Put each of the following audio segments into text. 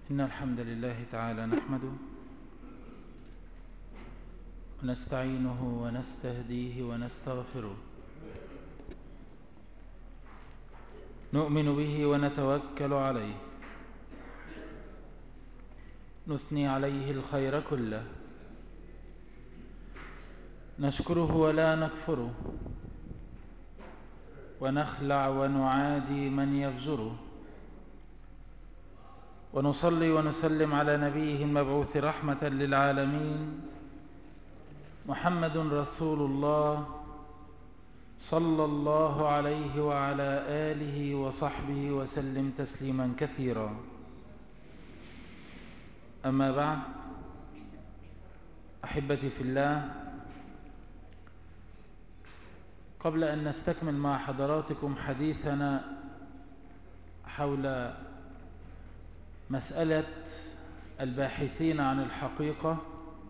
إن الحمد لله تعالى نحمده ونستعينه ونستهديه ونستغفره نؤمن به ونتوكل عليه نثني عليه الخير كله نشكره ولا نكفره ونخلع ونعادي من يفجره ونصلي ونسلم على نبيه المبعوث رحمة للعالمين محمد رسول الله صلى الله عليه وعلى آله وصحبه وسلم تسليما كثيرا أما بعد أحبتي في الله قبل أن نستكمل مع حضراتكم حديثنا حول مسألة الباحثين عن الحقيقة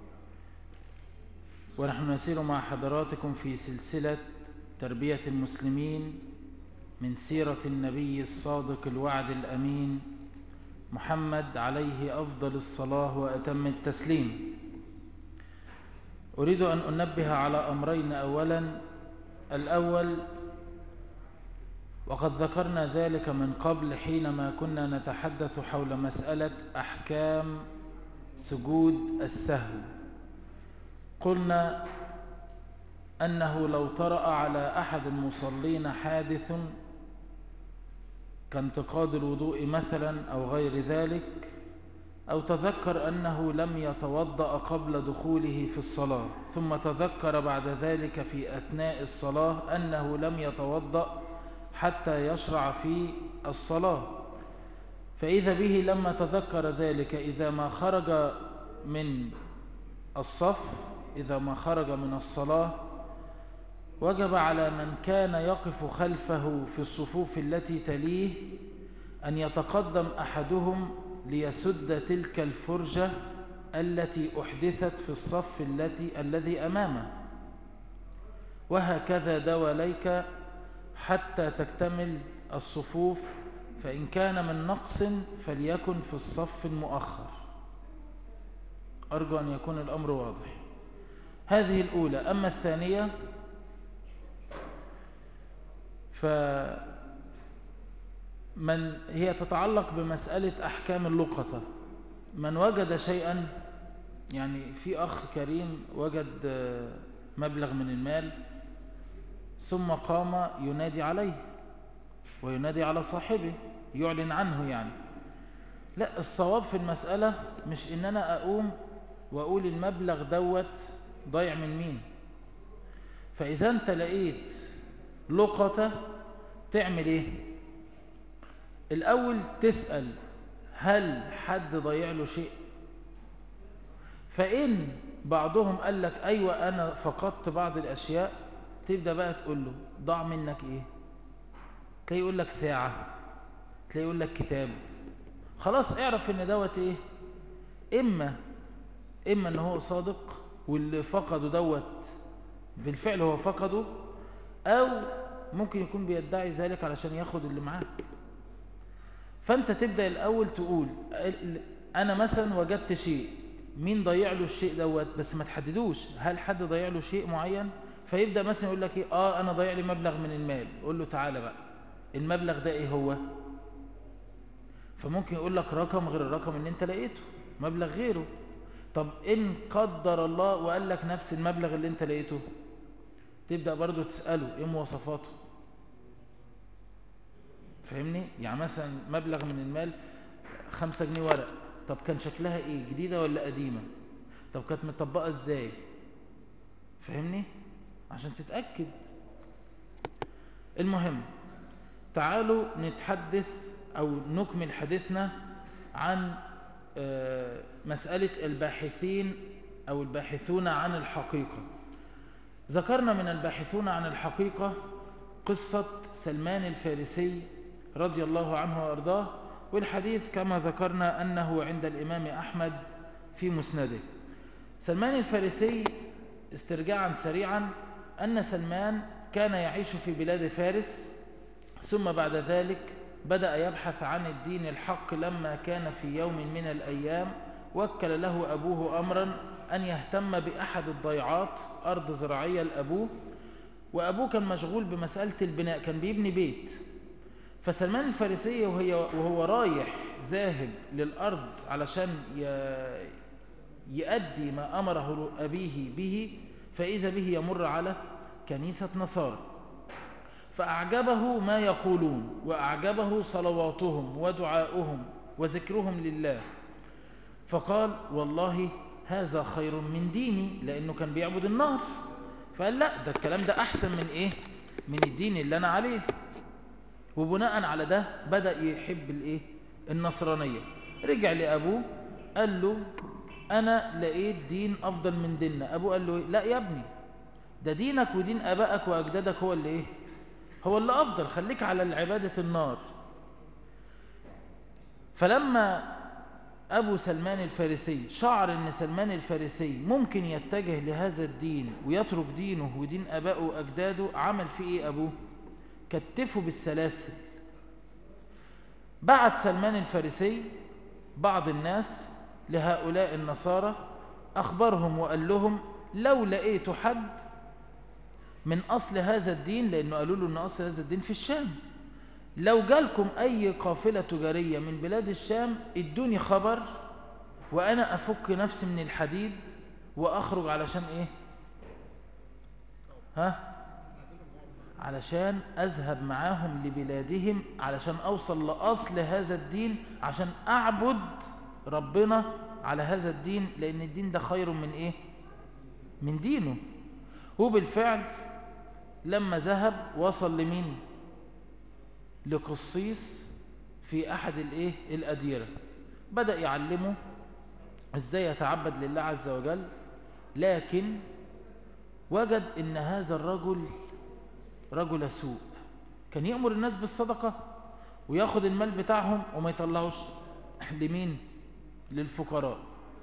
ونحن نسير مع حضراتكم في سلسلة تربية المسلمين من سيرة النبي الصادق الوعد الأمين محمد عليه أفضل الصلاة وأتم التسليم أريد أن أنبه على أمرين أولا الأول وقد ذكرنا ذلك من قبل حينما كنا نتحدث حول مسألة أحكام سجود السهو قلنا أنه لو طرأ على أحد المصلين حادث كانتقاد الوضوء مثلا أو غير ذلك أو تذكر أنه لم يتوضأ قبل دخوله في الصلاة ثم تذكر بعد ذلك في أثناء الصلاة أنه لم يتوضأ حتى يشرع في الصلاة فإذا به لما تذكر ذلك إذا ما خرج من الصف إذا ما خرج من الصلاة وجب على من كان يقف خلفه في الصفوف التي تليه أن يتقدم أحدهم ليسد تلك الفرجة التي أحدثت في الصف التي الذي أمامه وهكذا دواليك حتى تكتمل الصفوف فإن كان من نقص فليكن في الصف المؤخر أرجو أن يكون الأمر واضح هذه الأولى أما الثانية فمن هي تتعلق بمسألة أحكام اللقطة من وجد شيئا يعني في أخ كريم وجد مبلغ من المال ثم قام ينادي عليه وينادي على صاحبه يعلن عنه يعني لا الصواب في المسألة مش ان انا اقوم واقول المبلغ دوت ضيع من مين فاذا انت لقيت لقطة تعمل ايه الاول تسأل هل حد ضيع له شيء فان بعضهم قال لك ايوه انا فقدت بعض الاشياء تبدأ بقى تقول له ضاع منك ايه تلاقي يقول لك ساعة تلاقي يقول لك كتاب خلاص اعرف ان دوت ايه اما اما ان هو صادق واللي فقده دوت بالفعل هو فقده او ممكن يكون بيدعي ذلك علشان ياخد اللي معاه فانت تبدأ الاول تقول انا مثلا وجدت شيء مين ضيع له الشيء دوت بس ما تحددوش هل حد ضيع له شيء معين فيبدأ مثلا يقول لك ايه اه انا ضيع لي مبلغ من المال قول له تعالى بقى المبلغ ده ايه هو فممكن يقول لك رقم غير الرقم اللي انت لقيته مبلغ غيره طب ان قدر الله وقال لك نفس المبلغ اللي انت لقيته تبدأ برضو تسأله ايه مواصفاته فاهمني يعني مثلا مبلغ من المال خمسة جنيه ورق طب كان شكلها ايه جديدة ولا قديمة طب كانت مطبقة ازاي فاهمني عشان تتأكد المهم تعالوا نتحدث أو نكمل حديثنا عن مسألة الباحثين أو الباحثون عن الحقيقة ذكرنا من الباحثون عن الحقيقة قصة سلمان الفارسي رضي الله عنه وأرضاه والحديث كما ذكرنا أنه عند الإمام أحمد في مسنده سلمان الفارسي استرجاعا سريعا أن سلمان كان يعيش في بلاد فارس ثم بعد ذلك بدأ يبحث عن الدين الحق لما كان في يوم من الأيام وكل له أبوه أمرا أن يهتم بأحد الضيعات أرض زراعية لأبوه وأبوه كان مشغول بمسألة البناء كان بيبني بيت فسلمان الفارسي وهي وهو رايح ذاهب للأرض علشان يؤدي ما أمره أبيه به فإذا به يمر على كنيسة نصارى فأعجبه ما يقولون وأعجبه صلواتهم ودعاؤهم وذكرهم لله فقال والله هذا خير من ديني لأنه كان بيعبد النار فقال لا ده الكلام ده أحسن من إيه من الدين اللي أنا عليه وبناء على ده بدأ يحب الإيه النصرانية رجع لأبوه قال له أنا لقيت دين أفضل من ديننا أبوه قال له لا يا ابني ده دينك ودين أبائك وأجدادك هو اللي إيه هو اللي أفضل خليك على عبادة النار فلما أبو سلمان الفارسي شعر أن سلمان الفارسي ممكن يتجه لهذا الدين ويترك دينه ودين أبائه وأجداده عمل فيه إيه أبوه كتفه بالسلاسل بعت سلمان الفارسي بعض الناس لهؤلاء النصارى أخبرهم وقال لهم لو لقيتوا حد من أصل هذا الدين لأنه قالوا له أن أصل هذا الدين في الشام لو جالكم أي قافلة تجارية من بلاد الشام ادوني خبر وأنا أفك نفسي من الحديد وأخرج علشان إيه ها علشان أذهب معاهم لبلادهم علشان أوصل لأصل هذا الدين عشان أعبد ربنا على هذا الدين لأن الدين ده خير من إيه من دينه وبالفعل لما ذهب وصل لمين لقصيص في أحد الإيه الأديرة بدأ يعلمه إزاي يتعبد لله عز وجل لكن وجد إن هذا الرجل رجل سوء كان يأمر الناس بالصدقة وياخد المال بتاعهم وما يطلعوش لمين للفقراء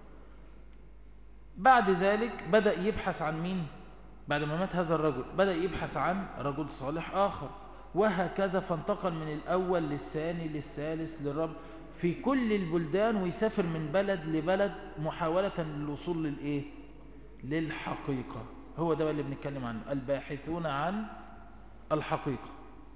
بعد ذلك بدأ يبحث عن مين بعد ما مات هذا الرجل بدأ يبحث عن رجل صالح آخر وهكذا فانتقل من الأول للثاني للثالث للرب في كل البلدان ويسافر من بلد لبلد محاولة للوصول للإيه للحقيقة هو ده اللي بنتكلم عنه الباحثون عن الحقيقة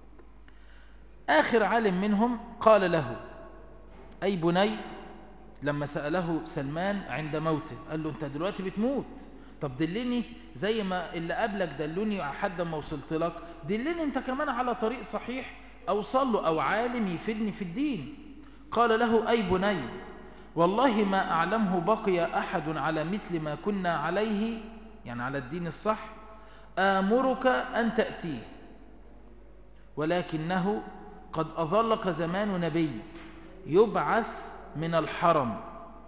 آخر عالم منهم قال له أي بني لما سأله سلمان عند موته قال له أنت دلوقتي بتموت طب دلني زي ما اللي قبلك دلوني حد ما وصلت لك دلني انت كمان على طريق صحيح اوصل له او عالم يفيدني في الدين قال له اي بني والله ما اعلمه بقي احد على مثل ما كنا عليه يعني على الدين الصح امرك ان تأتيه ولكنه قد اظلك زمان نبي يبعث من الحرم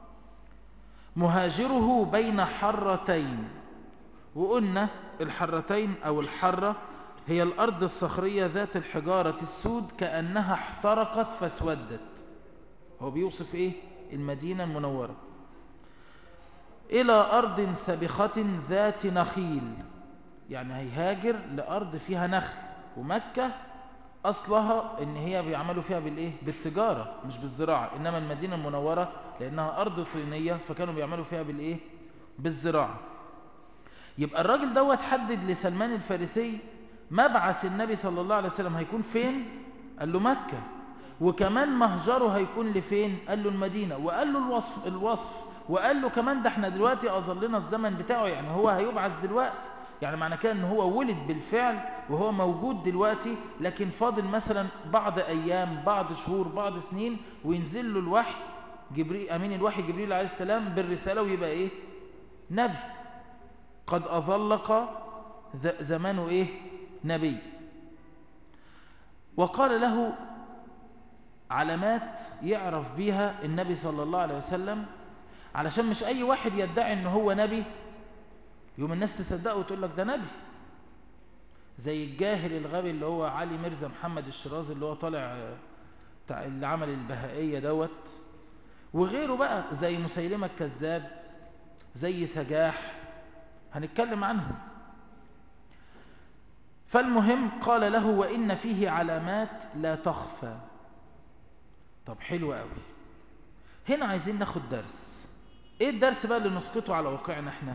مهاجره بين حرتين وقلنا الحرتين أو الحرة هي الأرض الصخرية ذات الحجارة السود كأنها احترقت فاسودت هو بيوصف إيه؟ المدينة المنورة إلى أرض سبخة ذات نخيل يعني هيهاجر لأرض فيها نخل ومكة أصلها إن هي بيعملوا فيها بالإيه؟ بالتجارة مش بالزراعة إنما المدينة المنورة لأنها أرض طينية فكانوا بيعملوا فيها بالإيه؟ بالزراعة يبقى الراجل دوت حدد لسلمان الفارسي مبعث النبي صلى الله عليه وسلم هيكون فين؟ قال له مكة وكمان مهجره هيكون لفين؟ قال له المدينة وقال له الوصف, الوصف وقال له كمان ده احنا دلوقتي أظلنا الزمن بتاعه يعني هو هيبعث دلوقتي يعني معنى كده ان هو ولد بالفعل وهو موجود دلوقتي لكن فاضل مثلا بعض ايام بعض شهور بعض سنين وينزل له الوحي جبريل امين الوحي جبريل عليه السلام بالرساله ويبقى ايه نبي قد اظلق زمانه ايه نبي وقال له علامات يعرف بيها النبي صلى الله عليه وسلم علشان مش اي واحد يدعي ان هو نبي يوم الناس تصدقه وتقول لك ده نبي زي الجاهل الغبي اللي هو علي مرزا محمد الشرازي اللي هو طالع بتاع اللي عمل البهائية دوت وغيره بقى زي مسيلمة الكذاب زي سجاح هنتكلم عنه فالمهم قال له وإن فيه علامات لا تخفى طب حلو قوي هنا عايزين ناخد درس ايه الدرس بقى اللي نسقطه على واقعنا احنا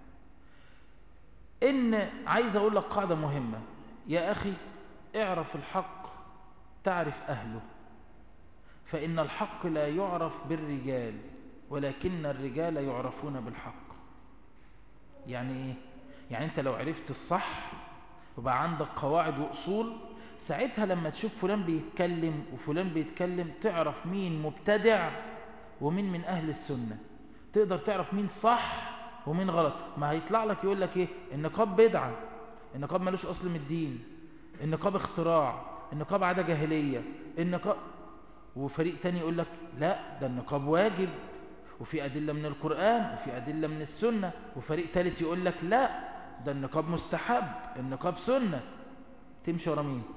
ان عايز اقول لك قاعدة مهمة يا اخي اعرف الحق تعرف اهله فان الحق لا يعرف بالرجال ولكن الرجال يعرفون بالحق يعني ايه يعني انت لو عرفت الصح وبقى عندك قواعد واصول ساعتها لما تشوف فلان بيتكلم وفلان بيتكلم تعرف مين مبتدع ومين من اهل السنة تقدر تعرف مين صح ومين غلط ما هيطلع لك يقول لك ايه النقاب بدعة النقاب ملوش اصل من الدين النقاب اختراع النقاب عادة جاهلية النقاب وفريق تاني يقول لك لا ده النقاب واجب وفي أدلة من القرآن وفي أدلة من السنة وفريق ثالث يقول لك لا ده النقاب مستحب النقاب سنة تمشي ورا مين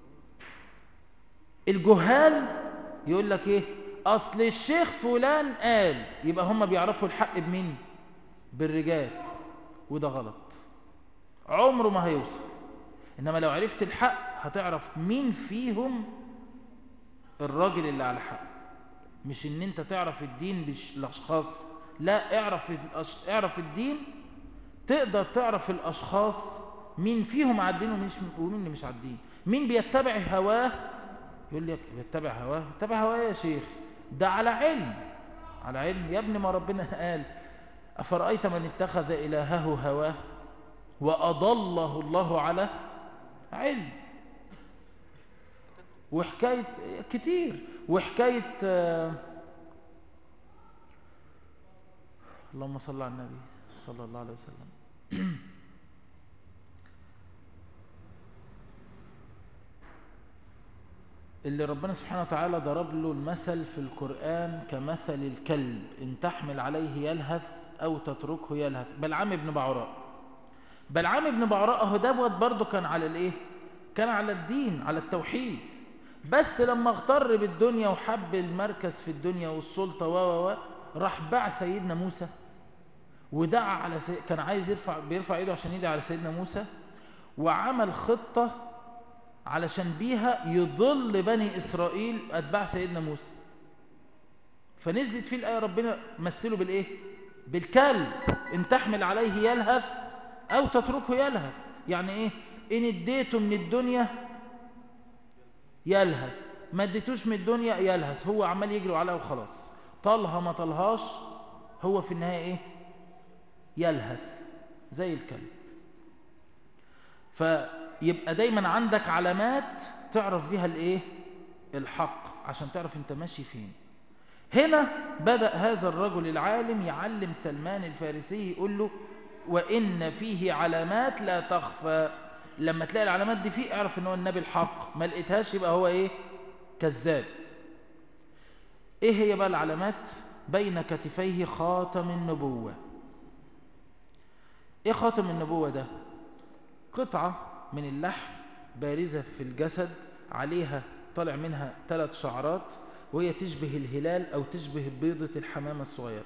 الجهال يقول لك ايه اصل الشيخ فلان قال يبقى هم بيعرفوا الحق بمين بالرجال وده غلط عمره ما هيوصل انما لو عرفت الحق هتعرف مين فيهم الراجل اللي على حق مش ان انت تعرف الدين بالاشخاص لا اعرف الأش... اعرف الدين تقدر تعرف الاشخاص مين فيهم عدين ومين ومين اللي مش عدين مين بيتبع هواه يقول لك بيتبع هواه بيتبع هواه يا شيخ ده على علم على علم يا ابني ما ربنا قال أفرأيت من اتخذ إلهه هواه وأضله الله على علم وحكاية كتير وحكاية آه اللهم صل على النبي صلى الله عليه وسلم اللي ربنا سبحانه وتعالى ضرب له المثل في القرآن كمثل الكلب إن تحمل عليه يلهث أو تتركه يلهث بلعام ابن بعراء بلعام ابن بعراء اهو دوت برضه كان على الايه كان على الدين على التوحيد بس لما اغتر بالدنيا وحب المركز في الدنيا والسلطة و و راح باع سيدنا موسى ودعا على سي... كان عايز يرفع بيرفع ايده عشان يدعي على سيدنا موسى وعمل خطة علشان بيها يضل بني إسرائيل أتباع سيدنا موسى فنزلت فيه الآية ربنا مثله بالإيه بالكلب إن تحمل عليه يلهث أو تتركه يلهث يعني إيه إن اديته من الدنيا يلهث ما اديتوش من الدنيا يلهث هو عمال يجري عليها وخلاص طالها ما طالهاش هو في النهاية إيه يلهث زي الكلب فيبقى دايما عندك علامات تعرف بيها الايه الحق عشان تعرف انت ماشي فين هنا بدأ هذا الرجل العالم يعلم سلمان الفارسي يقول له وإن فيه علامات لا تخفى لما تلاقي العلامات دي فيه اعرف ان هو النبي الحق ما لقيتهاش يبقى هو ايه كذاب ايه هي بقى العلامات بين كتفيه خاتم النبوة ايه خاتم النبوة ده قطعة من اللحم بارزة في الجسد عليها طالع منها ثلاث شعرات وهي تشبه الهلال أو تشبه بيضة الحمامة الصغيرة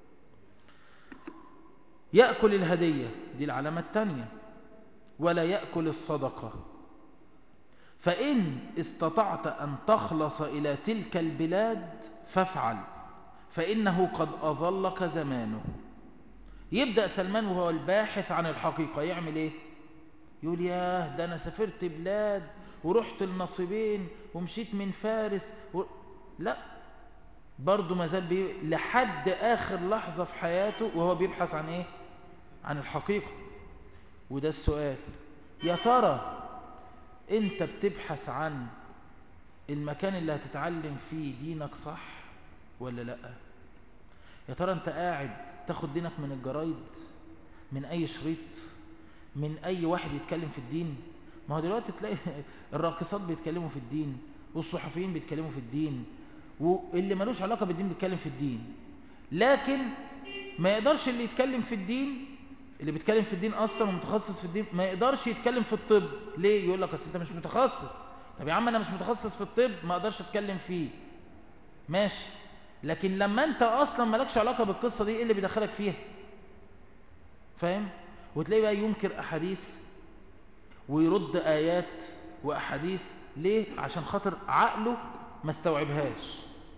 يأكل الهدية دي العلامة الثانية ولا يأكل الصدقة فإن استطعت أن تخلص إلى تلك البلاد فافعل فإنه قد أظلك زمانه يبدأ سلمان وهو الباحث عن الحقيقة يعمل إيه يقول ياه ده أنا سافرت بلاد ورحت النصيبين ومشيت من فارس و... لا برضه ما زال بي... لحد آخر لحظة في حياته وهو بيبحث عن إيه عن الحقيقة وده السؤال يا ترى أنت بتبحث عن المكان اللي هتتعلم فيه دينك صح ولا لا يا ترى أنت قاعد تاخد دينك من الجرايد من أي شريط من أي واحد يتكلم في الدين ما هو دلوقتي تلاقي الراقصات بيتكلموا في الدين والصحفيين بيتكلموا في الدين واللي ملوش علاقة بالدين بيتكلم في الدين لكن ما يقدرش اللي يتكلم في الدين اللي بيتكلم في الدين أصلا ومتخصص في الدين ما يقدرش يتكلم في الطب ليه يقول لك أصل أنت مش متخصص طب يا عم أنا مش متخصص في الطب ما أقدرش أتكلم فيه ماشي لكن لما أنت أصلا مالكش علاقة بالقصة دي إيه اللي بيدخلك فيها فاهم وتلاقي بقى ينكر أحاديث ويرد آيات وأحاديث ليه عشان خاطر عقله ما استوعبهاش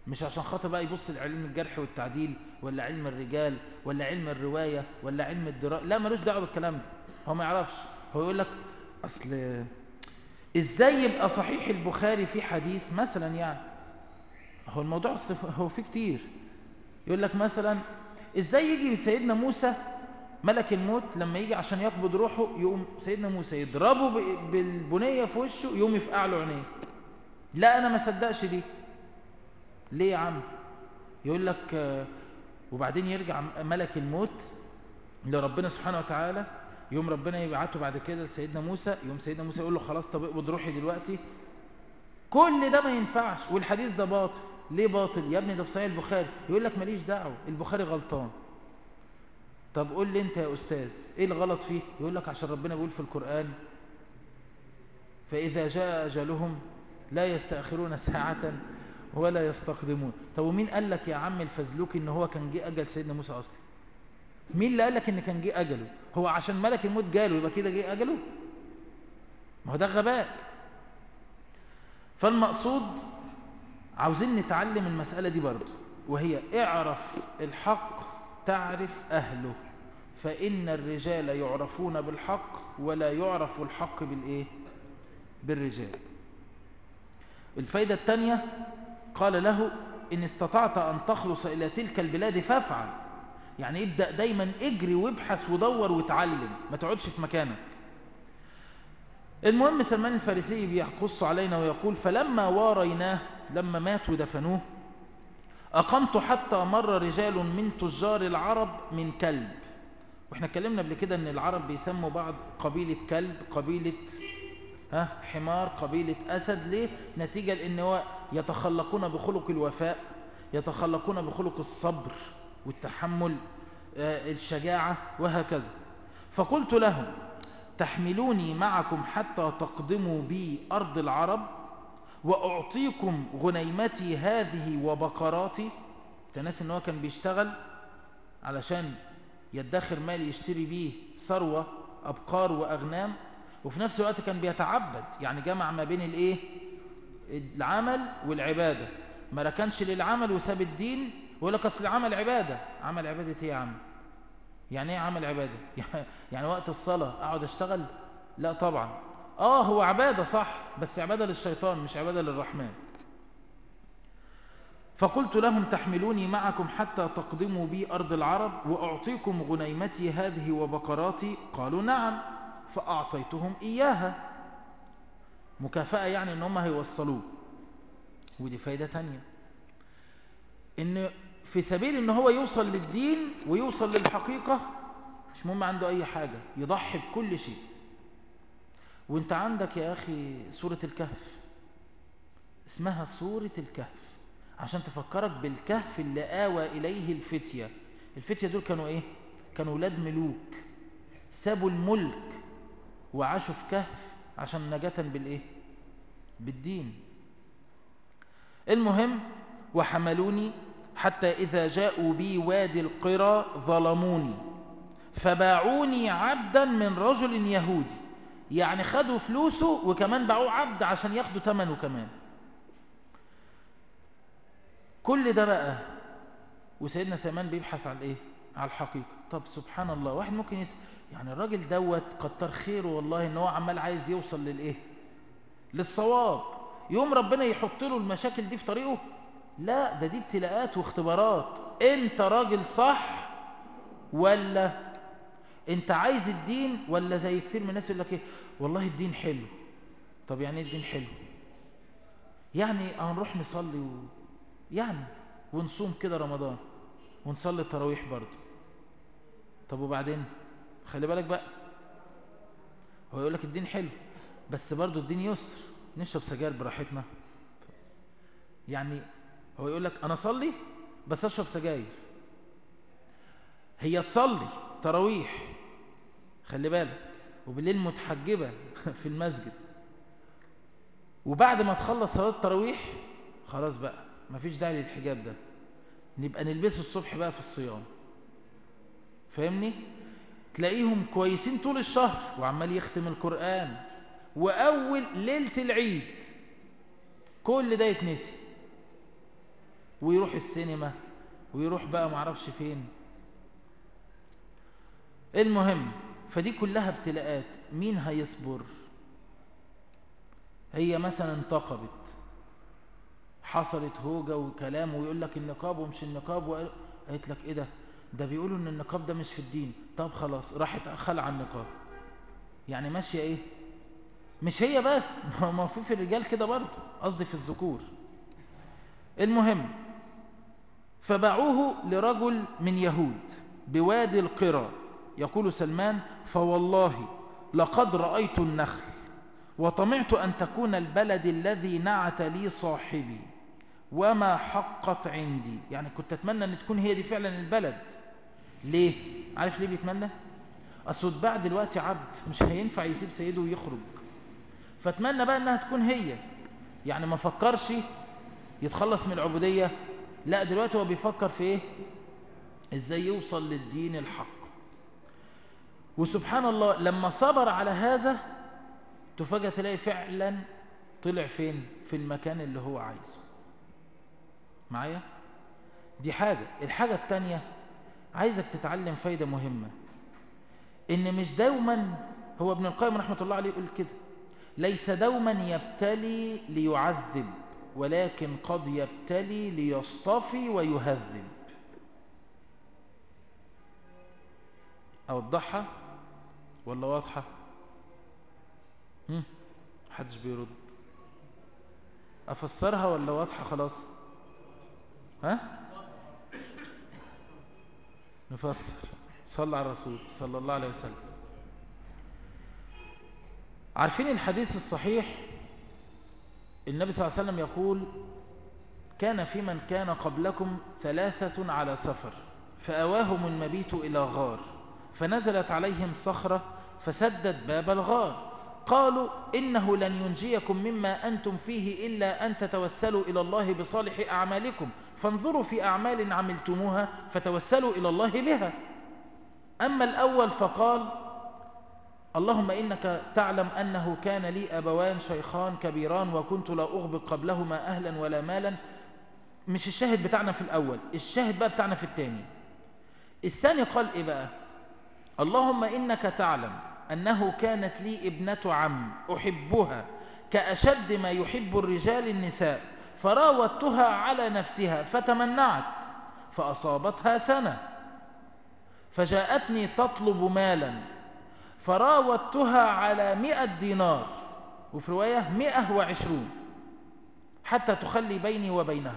مش عشان خاطر بقى يبص لعلم الجرح والتعديل ولا علم الرجال ولا علم الرواية ولا علم الدراء لا ملوش دعوة بالكلام ده هو ما يعرفش هو يقول لك أصل إزاي يبقى صحيح البخاري في حديث مثلا يعني هو الموضوع هو فيه كتير يقول لك مثلا إزاي يجي سيدنا موسى ملك الموت لما يجي عشان يقبض روحه يقوم سيدنا موسى يضربه بالبنية في وشه يقوم يفقع له عينيه لا أنا ما صدقش دي ليه يا عم يقول لك وبعدين يرجع ملك الموت لربنا سبحانه وتعالى يوم ربنا يبعته بعد كده لسيدنا موسى يوم سيدنا موسى يقول له خلاص طب اقبض روحي دلوقتي كل ده ما ينفعش والحديث ده باطل ليه باطل يا ابني ده في صحيح البخاري يقول لك ماليش دعوه البخاري غلطان طب قول لي انت يا استاذ ايه الغلط فيه يقول لك عشان ربنا بيقول في القرآن فإذا جاء أجلهم لا يستأخرون ساعة ولا يستقدمون طب ومين قال لك يا عم الفزلوكي ان هو كان جه اجل سيدنا موسى اصلا مين اللي قال لك ان كان جه اجله هو عشان ملك الموت جاله يبقى كده جه اجله ما هو ده غباء فالمقصود عاوزين نتعلم المسألة دي برضه وهي اعرف الحق تعرف أهله فإن الرجال يعرفون بالحق ولا يعرف الحق بالإيه؟ بالرجال الفايدة الثانية قال له إن استطعت أن تخلص إلى تلك البلاد فافعل يعني ابدأ دايما اجري وابحث ودور وتعلم ما تقعدش في مكانك المهم سلمان الفارسي بيقص علينا ويقول فلما واريناه لما مات ودفنوه أقمت حتى مر رجال من تجار العرب من كلب واحنا اتكلمنا قبل كده ان العرب بيسموا بعض قبيلة كلب قبيلة ها حمار قبيلة أسد ليه؟ نتيجة لأن هو يتخلقون بخلق الوفاء يتخلقون بخلق الصبر والتحمل آه الشجاعة وهكذا فقلت لهم تحملوني معكم حتى تقدموا بي أرض العرب وأعطيكم غنيمتي هذه وبقراتي تناس ان هو كان بيشتغل علشان يدخر مال يشتري بيه ثروة أبقار وأغنام وفي نفس الوقت كان بيتعبد يعني جمع ما بين الايه العمل والعبادة ما ركنش للعمل وساب الدين ويقول لك اصل العمل عبادة عمل عبادة ايه يا عم يعني ايه عمل عبادة يعني وقت الصلاة اقعد اشتغل لا طبعا اه هو عبادة صح بس عبادة للشيطان مش عبادة للرحمن فقلت لهم تحملوني معكم حتى تقدموا بي أرض العرب وأعطيكم غنيمتي هذه وبقراتي قالوا نعم فأعطيتهم إياها مكافأة يعني ان هم هيوصلوه ودي فايدة تانية ان في سبيل ان هو يوصل للدين ويوصل للحقيقة مش مهم عنده اي حاجة يضحي بكل شيء وانت عندك يا اخي سورة الكهف اسمها سورة الكهف عشان تفكرك بالكهف اللي آوى إليه الفتية الفتية دول كانوا ايه كانوا ولاد ملوك سابوا الملك وعاشوا في كهف عشان نجاة بالايه بالدين المهم وحملوني حتى إذا جاءوا بي وادي القرى ظلموني فباعوني عبدا من رجل يهودي يعني خدوا فلوسه وكمان باعوه عبد عشان ياخدوا ثمنه كمان كل ده بقى وسيدنا سلمان بيبحث عن ايه على الحقيقة طب سبحان الله واحد ممكن يسأل يعني الراجل دوت كتر خيره والله ان هو عمال عايز يوصل للايه للصواب يوم ربنا يحط له المشاكل دي في طريقه لا ده دي ابتلاءات واختبارات انت راجل صح ولا انت عايز الدين ولا زي كتير من الناس يقول لك ايه والله الدين حلو طب يعني ايه الدين حلو يعني هنروح نصلي و... يعني ونصوم كده رمضان ونصلي التراويح برضه طب وبعدين خلي بالك بقى هو يقول لك الدين حلو بس برضه الدين يسر نشرب سجاير براحتنا يعني هو يقول لك انا اصلي بس اشرب سجاير هي تصلي تراويح خلي بالك وبالليل متحجبة في المسجد وبعد ما تخلص صلاة التراويح خلاص بقى مفيش داعي للحجاب ده نبقى نلبسه الصبح بقى في الصيام فاهمني تلاقيهم كويسين طول الشهر وعمال يختم القرآن وأول ليلة العيد كل ده يتنسي ويروح السينما ويروح بقى معرفش فين المهم فدي كلها ابتلاءات مين هيصبر هي مثلا انتقبت حصلت هوجة وكلام ويقول لك النقاب ومش النقاب قالت لك ايه ده ده بيقولوا ان النقاب ده مش في الدين طب خلاص راحت خلع النقاب يعني ماشية ايه مش هي بس ما في في الرجال كده برضه قصدي في الذكور المهم فباعوه لرجل من يهود بوادي القرى يقول سلمان فوالله لقد رأيت النخل وطمعت أن تكون البلد الذي نعت لي صاحبي وما حقت عندي يعني كنت أتمنى أن تكون هي دي فعلا البلد ليه؟ عارف ليه بيتمنى؟ أصل اتباع دلوقتي عبد مش هينفع يسيب سيده ويخرج فاتمنى بقى أنها تكون هي يعني ما فكرش يتخلص من العبودية لا دلوقتي هو بيفكر في ايه ازاي يوصل للدين الحق وسبحان الله لما صبر على هذا تفاجأ تلاقي فعلا طلع فين في المكان اللي هو عايزه معايا دي حاجة الحاجة التانية عايزك تتعلم فايدة مهمة ان مش دوما هو ابن القيم رحمة الله عليه يقول كده ليس دوما يبتلي ليعذب ولكن قد يبتلي ليصطفي ويهذب أوضحها ولا واضحة محدش بيرد أفسرها ولا واضحة خلاص ها نفسر صلى على الرسول صلى الله عليه وسلم عارفين الحديث الصحيح النبي صلى الله عليه وسلم يقول كان في من كان قبلكم ثلاثة على سفر فأواهم المبيت إلى غار فنزلت عليهم صخرة فسدت باب الغار قالوا إنه لن ينجيكم مما أنتم فيه إلا أن تتوسلوا إلى الله بصالح أعمالكم فانظروا في أعمال عملتموها فتوسلوا إلى الله بها أما الأول فقال اللهم إنك تعلم أنه كان لي أبوان شيخان كبيران وكنت لا أغبق قبلهما أهلا ولا مالا مش الشاهد بتاعنا في الأول الشاهد بقى بتاعنا في الثاني الثاني قال إيه بقى اللهم إنك تعلم أنه كانت لي ابنة عم أحبها كأشد ما يحب الرجال النساء فراودتها على نفسها فتمنعت فأصابتها سنة فجاءتني تطلب مالا فراودتها على مئة دينار وفي رواية مئة وعشرون حتى تخلي بيني وبينها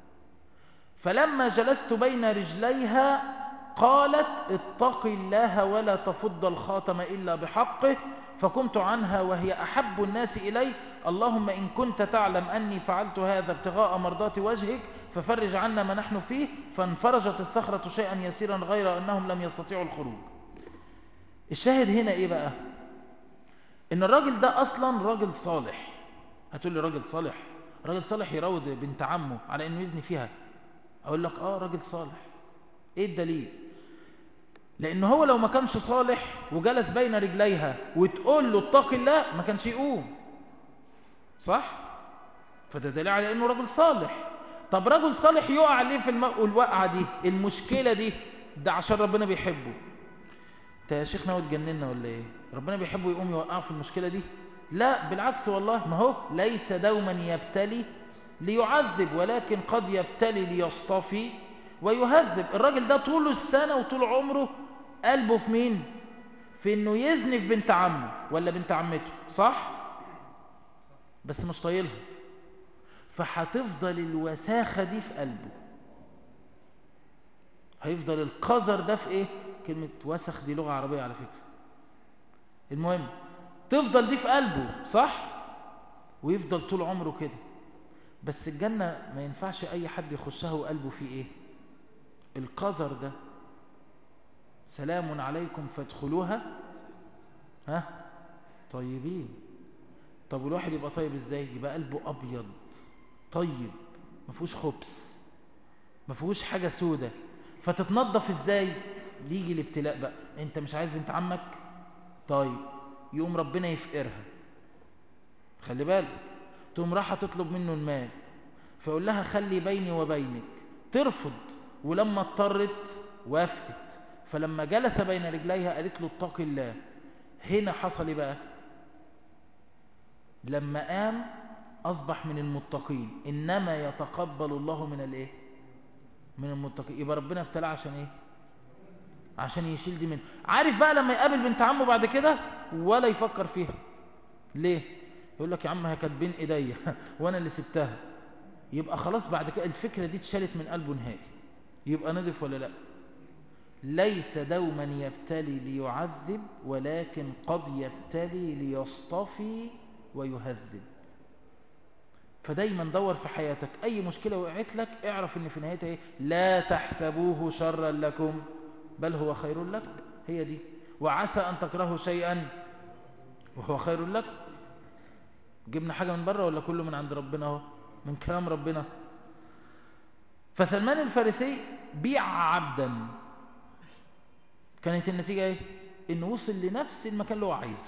فلما جلست بين رجليها قالت اتق الله ولا تفض الخاتم إلا بحقه فكنت عنها وهي أحب الناس إلي اللهم إن كنت تعلم أني فعلت هذا ابتغاء مرضات وجهك ففرج عنا ما نحن فيه فانفرجت الصخرة شيئا يسيرا غير أنهم لم يستطيعوا الخروج الشاهد هنا إيه بقى إن الراجل ده أصلا راجل صالح هتقول لي راجل صالح راجل صالح يراود بنت عمه على إنه يزني فيها أقول لك آه راجل صالح إيه الدليل لأن هو لو ما كانش صالح وجلس بين رجليها وتقول له اتق الله ما كانش يقوم صح فده دليل على انه رجل صالح طب رجل صالح يقع ليه في الم... الوقعه دي المشكله دي ده عشان ربنا بيحبه انت يا شيخ ناوي تجننا ولا ايه ربنا بيحبه يقوم يوقعه في المشكله دي لا بالعكس والله ما هو ليس دوما يبتلي ليعذب ولكن قد يبتلي ليصطفي ويهذب الراجل ده طول السنه وطول عمره قلبه في مين في انه يزني في بنت عمه ولا بنت عمته صح بس مش طايلها فهتفضل الوساخة دي في قلبه هيفضل القذر ده في ايه كلمة وسخ دي لغة عربية على فكرة المهم تفضل دي في قلبه صح ويفضل طول عمره كده بس الجنة ما ينفعش اي حد يخشها وقلبه فيه ايه القذر ده سلام عليكم فادخلوها ها طيبين طب والواحد يبقى طيب ازاي يبقى قلبه ابيض طيب ما فيهوش خبث ما فيهوش حاجه سودة فتتنظف ازاي يجي الابتلاء بقى انت مش عايز بنت عمك طيب يقوم ربنا يفقرها خلي بالك تقوم راحه تطلب منه المال فيقول لها خلي بيني وبينك ترفض ولما اضطرت وافقت فلما جلس بين رجليها قالت له اتق الله هنا حصل ايه بقى لما قام اصبح من المتقين انما يتقبل الله من الايه من المتقين يبقى ربنا ابتلاه عشان ايه عشان يشيل دي منه عارف بقى لما يقابل بنت عمه بعد كده ولا يفكر فيها ليه يقول لك يا عم هي كانت بين ايديا وانا اللي سبتها يبقى خلاص بعد كده الفكره دي اتشالت من قلبه نهائي يبقى نضف ولا لا ليس دوما يبتلي ليعذب ولكن قد يبتلي ليصطفي ويهذب فدايما دور في حياتك اي مشكله وقعت لك اعرف ان في نهايتها ايه لا تحسبوه شرا لكم بل هو خير لكم هي دي وعسى ان تكرهوا شيئا وهو خير لكم جبنا حاجه من بره ولا كله من عند ربنا اهو من كلام ربنا فسلمان الفارسي بيع عبدا كانت النتيجة ايه انه وصل لنفس المكان اللي هو عايزه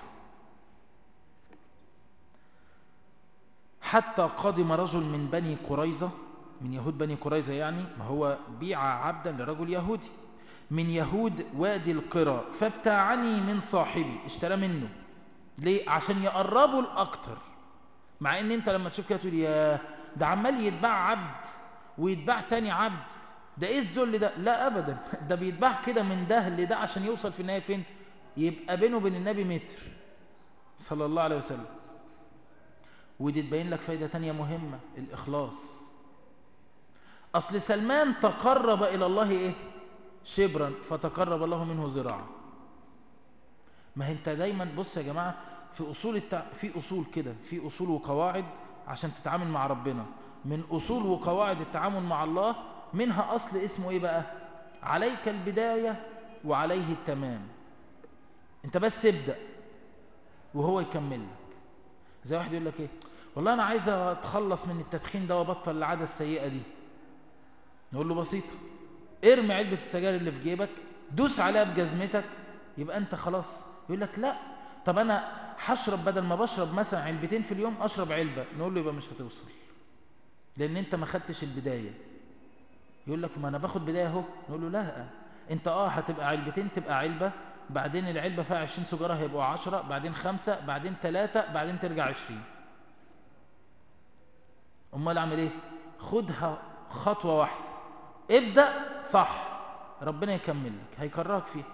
حتى قدم رجل من بني قريظة من يهود بني قريظة يعني ما هو بيع عبدا لرجل يهودي من يهود وادي القرى فابتاعني من صاحبي اشترى منه ليه عشان يقربوا الاكتر مع ان انت لما تشوف كده تقول يا ده عمال يتباع عبد ويتباع تاني عبد ده ايه الذل ده لا ابدا ده بيتباع كده من ده لده عشان يوصل في النهايه فين يبقى بينه وبين النبي متر صلى الله عليه وسلم ودي تبين لك فايده تانية مهمه الاخلاص اصل سلمان تقرب الى الله ايه شبرا فتقرب الله منه ذراعا ما انت دايما بص يا جماعه في اصول التع... في اصول كده في اصول وقواعد عشان تتعامل مع ربنا من اصول وقواعد التعامل مع الله منها أصل اسمه إيه بقى عليك البداية وعليه التمام أنت بس ابدأ وهو يكمل لك زي واحد يقول لك إيه والله أنا عايز أتخلص من التدخين ده وبطل العادة السيئة دي نقول له بسيطة ارمي علبة السجاير اللي في جيبك دوس عليها بجزمتك يبقى أنت خلاص يقول لك لا طب أنا هشرب بدل ما بشرب مثلا علبتين في اليوم أشرب علبة نقول له يبقى مش هتوصل لأن أنت ما خدتش البداية يقول لك ما انا باخد بدايه اهو نقول له لا انت اه هتبقى علبتين تبقى علبه بعدين العلبه فيها 20 سيجاره هيبقوا 10 بعدين خمسة بعدين ثلاثة بعدين ترجع 20 امال اعمل ايه خدها خطوه واحده ابدا صح ربنا يكمل لك هيكرهك فيها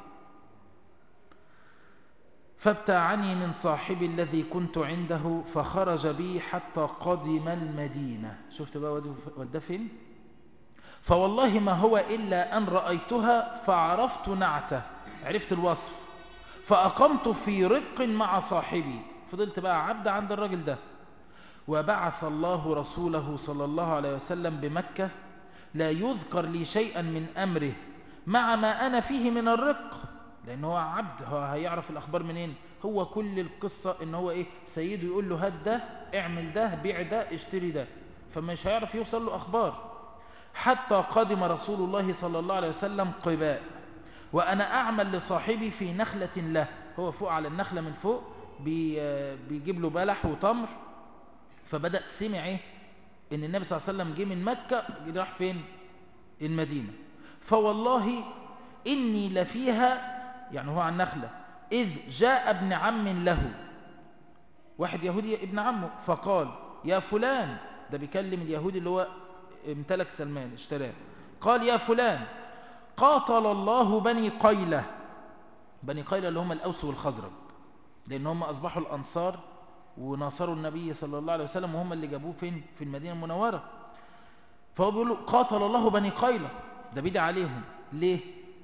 فابتاعني من صاحبي الذي كنت عنده فخرج بي حتى قدم المدينه شفت بقى وداه فين فوالله ما هو إلا أن رأيتها فعرفت نعته عرفت الوصف فأقمت في رق مع صاحبي فضلت بقى عبد عند الراجل ده وبعث الله رسوله صلى الله عليه وسلم بمكة لا يذكر لي شيئا من أمره مع ما أنا فيه من الرق لأن هو عبد هو هيعرف الأخبار منين هو كل القصة إن هو إيه سيده يقول له هات ده اعمل ده بيع ده اشتري ده فمش هيعرف يوصل له أخبار حتى قدم رسول الله صلى الله عليه وسلم قباء وأنا أعمل لصاحبي في نخلة له هو فوق على النخلة من فوق بيجيب له بلح وتمر فبدأ سمع إيه إن النبي صلى الله عليه وسلم جه من مكة راح فين المدينة فوالله إني لفيها يعني هو على النخلة إذ جاء ابن عم له واحد يهودي ابن عمه فقال يا فلان ده بيكلم اليهودي اللي هو امتلك سلمان اشتراه قال يا فلان قاتل الله بني قيلة بني قيلة اللي هم الأوس والخزرج لأن هم أصبحوا الأنصار وناصروا النبي صلى الله عليه وسلم وهم اللي جابوه فين في المدينة المنورة فهو بيقول له قاتل الله بني قيلة ده بيدعي عليهم ليه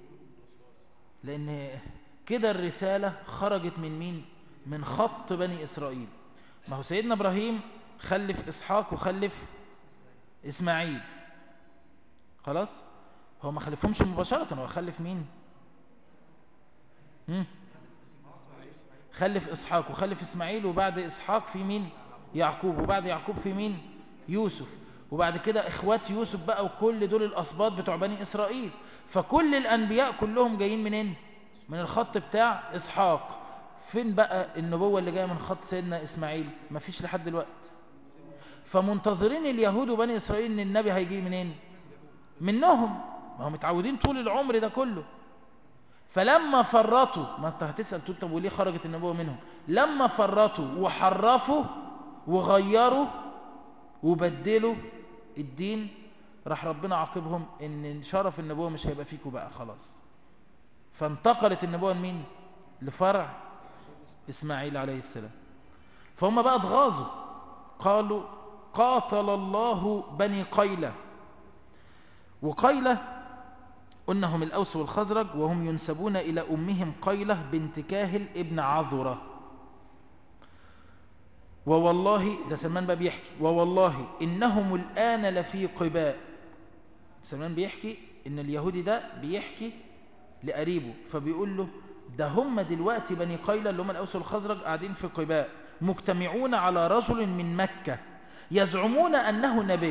لأن كده الرسالة خرجت من مين من خط بني إسرائيل ما هو سيدنا إبراهيم خلف إسحاق وخلف إسماعيل خلاص هو ما خلفهمش مباشرة هو خلف مين مم؟ خلف إسحاق وخلف إسماعيل وبعد إسحاق في مين يعقوب وبعد يعقوب في مين يوسف وبعد كده إخوات يوسف بقى وكل دول الأسباط بتوع بني إسرائيل فكل الأنبياء كلهم جايين منين من الخط بتاع إسحاق فين بقى النبوة اللي جاية من خط سيدنا إسماعيل مفيش لحد دلوقتي فمنتظرين اليهود وبني إسرائيل إن النبي هيجي منين منهم ما هم متعودين طول العمر ده كله فلما فرطوا ما انت هتسأل تقول طب وليه خرجت النبوة منهم لما فرطوا وحرفوا وغيروا وبدلوا الدين راح ربنا عاقبهم ان شرف النبوة مش هيبقى فيكم بقى خلاص فانتقلت النبوة لمين لفرع اسماعيل عليه السلام فهم بقى اتغاظوا قالوا قاتل الله بني قيلة وقيلة قلنا هم الأوس والخزرج وهم ينسبون إلى أمهم قيلة بنت كاهل ابن عذرة ووالله ده سلمان بقى بيحكي ووالله إنهم الآن لفي قباء سلمان بيحكي إن اليهودي ده بيحكي لقريبه فبيقول له ده هم دلوقتي بني قيلة اللي هم الأوس والخزرج قاعدين في قباء مجتمعون على رجل من مكة يزعمون أنه نبي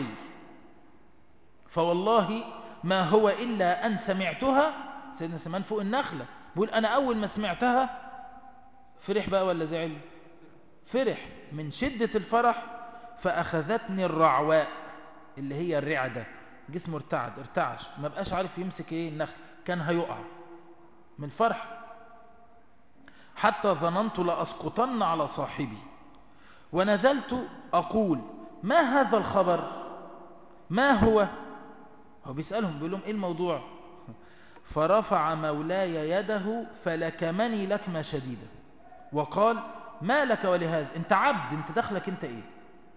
فوالله ما هو إلا أن سمعتها سيدنا سلمان فوق النخلة بيقول أنا أول ما سمعتها فرح بقى ولا زعل فرح من شدة الفرح فأخذتني الرعواء اللي هي الرعدة جسمه ارتعد ارتعش ما بقاش عارف يمسك ايه النخل كان هيقع من الفرح حتى ظننت لأسقطن على صاحبي ونزلت أقول ما هذا الخبر ما هو هو بيسألهم بيقول لهم ايه الموضوع فرفع مولاي يده فلكمني لكمة شديدة وقال ما لك ولهذا انت عبد انت دخلك انت ايه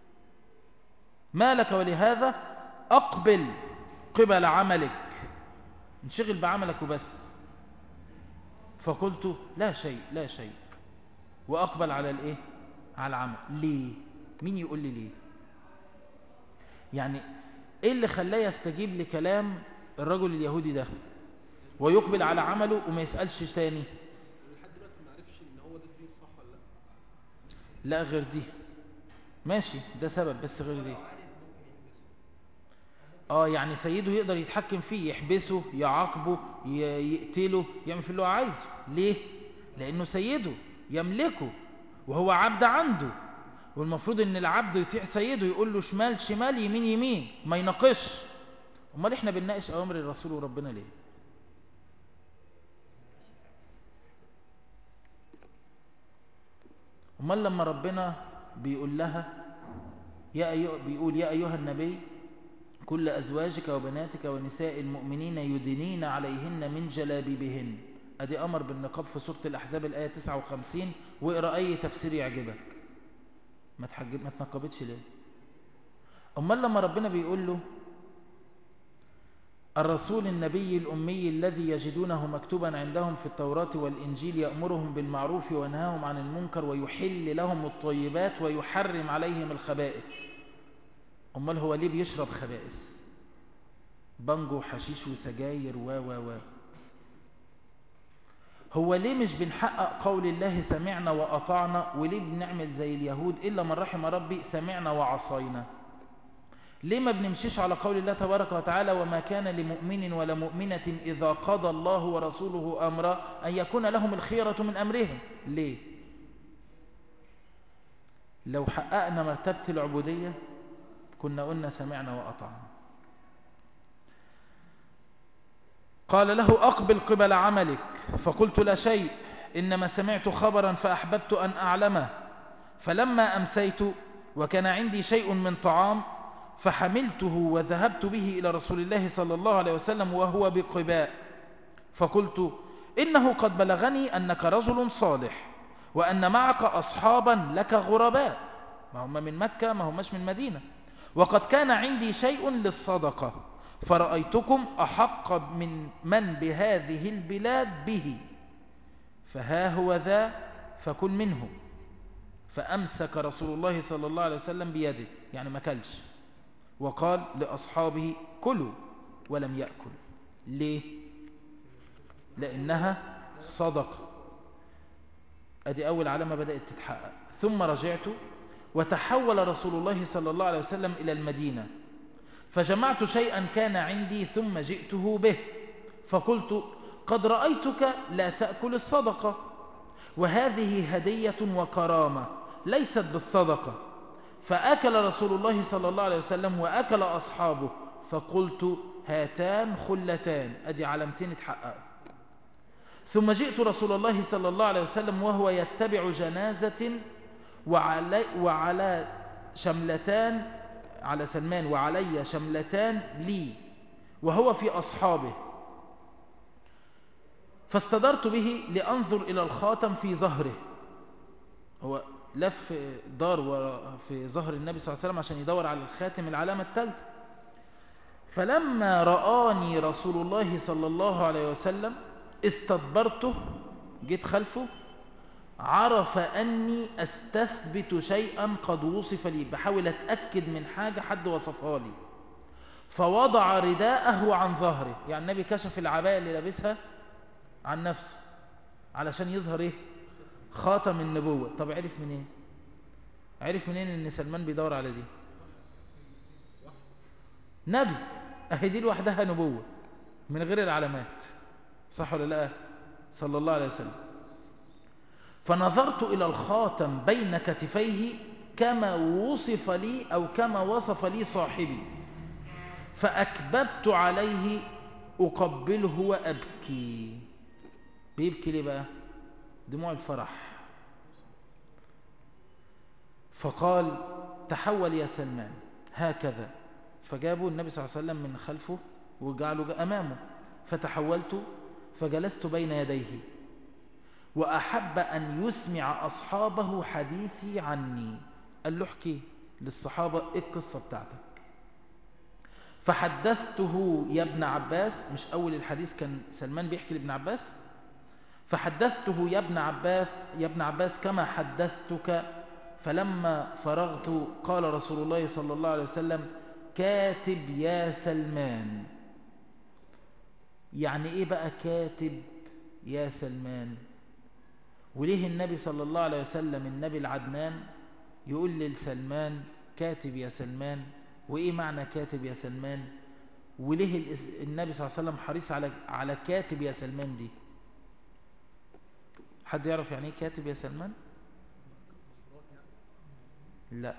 ما لك ولهذا اقبل قبل عملك انشغل بعملك وبس فقلت لا شيء لا شيء واقبل على الايه على العمل ليه مين يقول لي ليه يعني ايه اللي خلاه يستجيب لكلام الرجل اليهودي ده ويقبل على عمله وما يسألش تاني لحد دلوقتي ما عرفش ان هو ده الدين صح ولا لا لا غير دي ماشي ده سبب بس غير دي اه يعني سيده يقدر يتحكم فيه يحبسه يعاقبه ي- يقتله يعمل في اللي هو عايزه ليه لانه سيده يملكه وهو عبد عنده والمفروض ان العبد يطيع سيده يقول له شمال شمال يمين يمين ما يناقش امال احنا بنناقش اوامر الرسول وربنا ليه امال لما ربنا بيقول لها يا أيها بيقول يا ايها النبي كل ازواجك وبناتك ونساء المؤمنين يدنين عليهن من جلابيبهن ادي امر بالنقاب في سوره الاحزاب الايه 59 واقرا اي تفسير يعجبك ما تحجب ما تنقبتش ليه امال لما ربنا بيقول له الرسول النبي الأمي الذي يجدونه مكتوبا عندهم في التوراة والإنجيل يأمرهم بالمعروف وينهاهم عن المنكر ويحل لهم الطيبات ويحرم عليهم الخبائث أمال هو ليه بيشرب خبائث بانجو وحشيش وسجاير و و و هو ليه مش بنحقق قول الله سمعنا وأطعنا وليه بنعمل زي اليهود إلا من رحم ربي سمعنا وعصينا ليه ما بنمشيش على قول الله تبارك وتعالى وما كان لمؤمن ولا مؤمنة إذا قضى الله ورسوله أمرا أن يكون لهم الخيرة من أمرهم ليه لو حققنا مرتبة العبودية كنا قلنا سمعنا وأطعنا قال له أقبل قبل عملك فقلت لا شيء إنما سمعت خبرا فأحببت أن أعلمه فلما أمسيت وكان عندي شيء من طعام فحملته وذهبت به إلى رسول الله صلى الله عليه وسلم وهو بقباء فقلت إنه قد بلغني أنك رجل صالح وأن معك أصحابا لك غرباء ما هم من مكة ما هماش من مدينة وقد كان عندي شيء للصدقة فرأيتكم أحق من من بهذه البلاد به فها هو ذا فكن منه فأمسك رسول الله صلى الله عليه وسلم بيده يعني ما كلش وقال لأصحابه كلوا ولم يأكل ليه؟ لأنها صدقة أدي أول علامة بدأت تتحقق ثم رجعت وتحول رسول الله صلى الله عليه وسلم إلى المدينة فجمعت شيئا كان عندي ثم جئته به فقلت قد رأيتك لا تأكل الصدقة وهذه هدية وكرامة ليست بالصدقة فأكل رسول الله صلى الله عليه وسلم وأكل أصحابه فقلت هاتان خلتان أدي علامتين اتحققوا ثم جئت رسول الله صلى الله عليه وسلم وهو يتبع جنازة وعلي, وعلى شملتان على سلمان وعلي شملتان لي وهو في أصحابه فاستدرت به لأنظر إلى الخاتم في ظهره هو لف دار في ظهر النبي صلى الله عليه وسلم عشان يدور على الخاتم العلامة الثالثة فلما رآني رسول الله صلى الله عليه وسلم استدبرته جيت خلفه عرف أني أستثبت شيئا قد وصف لي بحاول أتأكد من حاجة حد وصفها لي فوضع رداءه عن ظهره يعني النبي كشف العباية اللي لابسها عن نفسه علشان يظهر ايه خاتم النبوة طب عرف منين عرف منين ان سلمان بيدور على دي نبي اهي دي لوحدها نبوة من غير العلامات صح ولا لا صلى الله عليه وسلم فنظرت إلى الخاتم بين كتفيه كما وصف لي أو كما وصف لي صاحبي فأكببت عليه أقبله وأبكي بيبكي ليه بقى دموع الفرح فقال تحول يا سلمان هكذا فجابوا النبي صلى الله عليه وسلم من خلفه وجعله أمامه فتحولت فجلست بين يديه وأحب أن يسمع أصحابه حديثي عني قال له احكي للصحابة ايه القصة بتاعتك فحدثته يا ابن عباس مش أول الحديث كان سلمان بيحكي لابن عباس فحدثته يا ابن عباس يا ابن عباس كما حدثتك فلما فرغت قال رسول الله صلى الله عليه وسلم كاتب يا سلمان يعني ايه بقى كاتب يا سلمان وليه النبي صلى الله عليه وسلم النبي العدنان يقول لسلمان كاتب يا سلمان وايه معنى كاتب يا سلمان وليه النبي صلى الله عليه وسلم حريص على على كاتب يا سلمان دي حد يعرف يعني ايه كاتب يا سلمان لا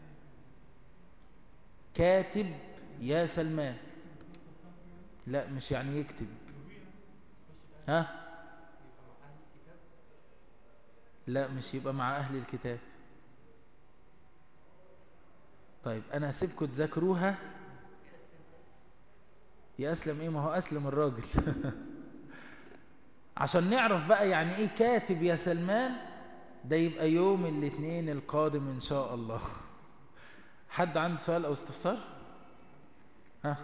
كاتب يا سلمان لا مش يعني يكتب ها لا مش يبقى مع أهل الكتاب طيب أنا هسيبكم تذاكروها يا أسلم إيه ما هو أسلم الراجل عشان نعرف بقى يعني إيه كاتب يا سلمان ده يبقى يوم الاثنين القادم إن شاء الله حد عنده سؤال أو استفسار ها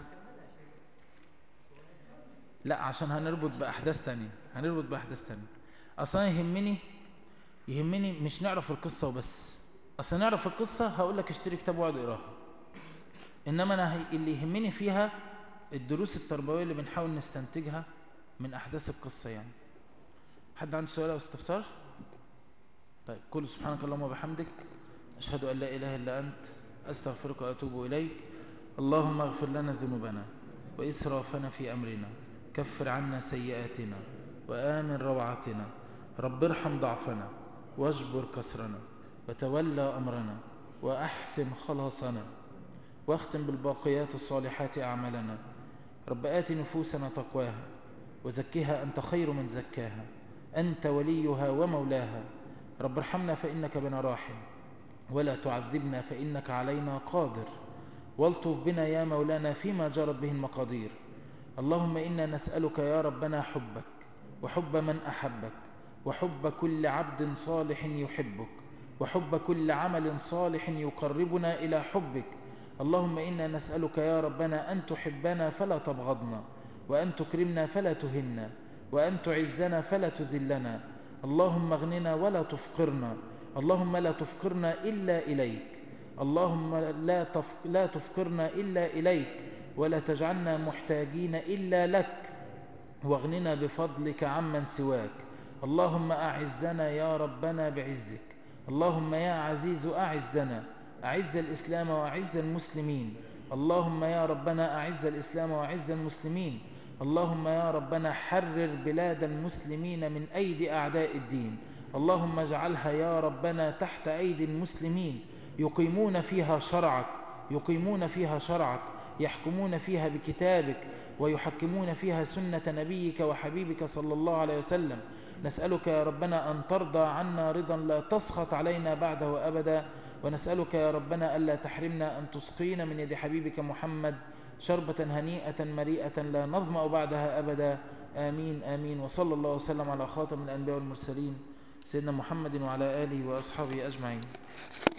لا عشان هنربط بأحداث تانية هنربط بأحداث تانية أصلا يهمني يهمني مش نعرف القصة وبس أصلا نعرف القصة هقول لك اشتري كتاب واقعد اقراها إنما أنا اللي يهمني فيها الدروس التربوية اللي بنحاول نستنتجها من أحداث القصة يعني حد عنده سؤال أو استفسار طيب كل سبحانك اللهم وبحمدك أشهد أن لا إله إلا أنت أستغفرك وأتوب إليك اللهم اغفر لنا ذنوبنا وإسرافنا في أمرنا كفر عنا سيئاتنا وآمن روعتنا رب ارحم ضعفنا واجبر كسرنا وتولى أمرنا وأحسن خلاصنا واختم بالباقيات الصالحات أعمالنا رب آت نفوسنا تقواها وزكها أنت خير من زكاها أنت وليها ومولاها رب ارحمنا فإنك بنا راحم ولا تعذبنا فإنك علينا قادر والطف بنا يا مولانا فيما جرت به المقادير اللهم إنا نسألك يا ربنا حبك وحب من أحبك وحب كل عبد صالح يحبك وحب كل عمل صالح يقربنا إلى حبك اللهم إنا نسألك يا ربنا أن تحبنا فلا تبغضنا وأن تكرمنا فلا تهنا وأن تعزنا فلا تذلنا اللهم اغننا ولا تفقرنا اللهم لا تفقرنا إلا إليك اللهم لا, تفق لا تفقرنا إلا إليك ولا تجعلنا محتاجين إلا لك واغننا بفضلك عمن سواك اللهم أعزنا يا ربنا بعزك اللهم يا عزيز أعزنا أعز الإسلام وأعز المسلمين اللهم يا ربنا أعز الإسلام وأعز المسلمين اللهم يا ربنا حرر بلاد المسلمين من أيدي أعداء الدين اللهم اجعلها يا ربنا تحت أيدي المسلمين يقيمون فيها شرعك يقيمون فيها شرعك يحكمون فيها بكتابك ويحكمون فيها سنة نبيك وحبيبك صلى الله عليه وسلم نسألك يا ربنا أن ترضى عنا رضا لا تسخط علينا بعده أبدا ونسألك يا ربنا ألا تحرمنا أن تسقينا من يد حبيبك محمد شربة هنيئة مريئة لا نظمأ بعدها أبدا آمين آمين وصلى الله وسلم على خاتم الأنبياء والمرسلين سيدنا محمد وعلى آله وأصحابه أجمعين